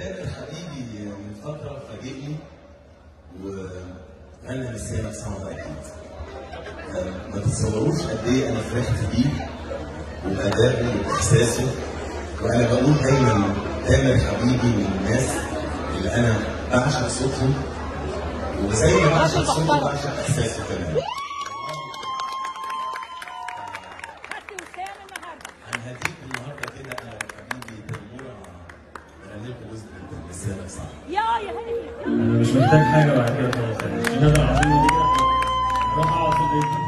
تامر حبيبي من فترة فاجئني وغنى لسانة صعبة أكيد آه، ما تتصوروش قد إيه أنا فرحت بيه وأدائه وإحساسه وأنا بقول دايما تامر حبيبي من الناس اللي أنا بعشق صوتهم وزي ما بعشق صوته بعشق إحساسه كمان خدت وسام النهارده هنهديك النهارده كده أنا وحبيبي تيمورة غني لكم جزء من لسانة صعبة يا يا هلا انا مش محتاج حاجه بعد كده خلاص يعني مش نقدر عظيم كده اروح اقعد في البيت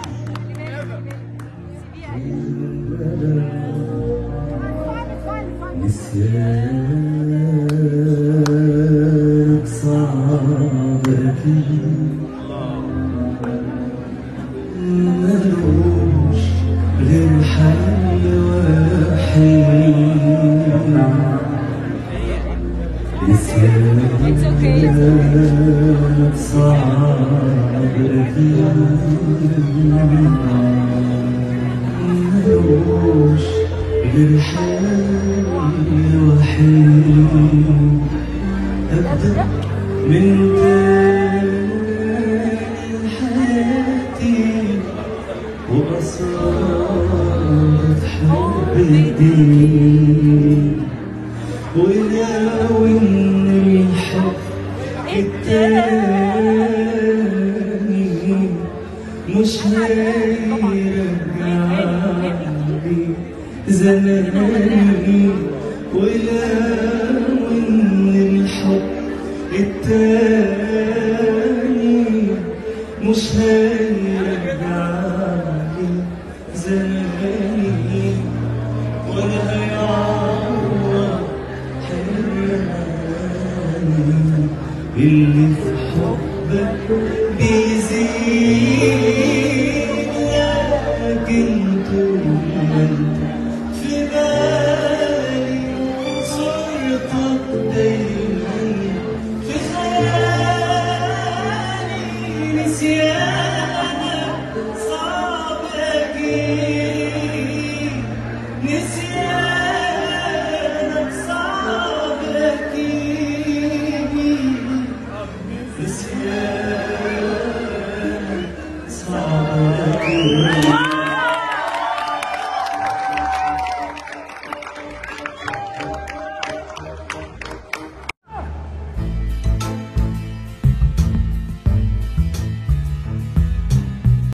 نسيانك صعب أكيد ملوش غير حل وحيد نسيانك صعب أكيد ملوش غير حل وحيد أبدأ من تاني حياتي وأسرار حب جديد ولو إن الحب التاني مش هيرجعني زماني ولو إن الحب التاني مش هيرجعني زماني ولا هيعوض حرماني اللي في حبك بيزيد